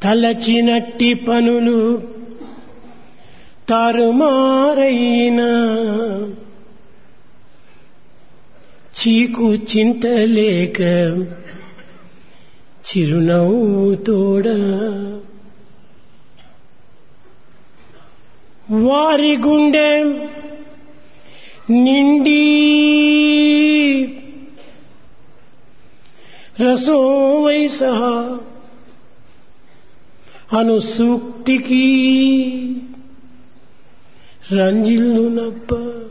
తలచినట్టి పనులు తారుమారైనా చీకు చింతలేక చిరునవ్వు తోడ వారి గుండె నిండి రసోవై సహా అను సూక్తికి రంజిల్లునప్ప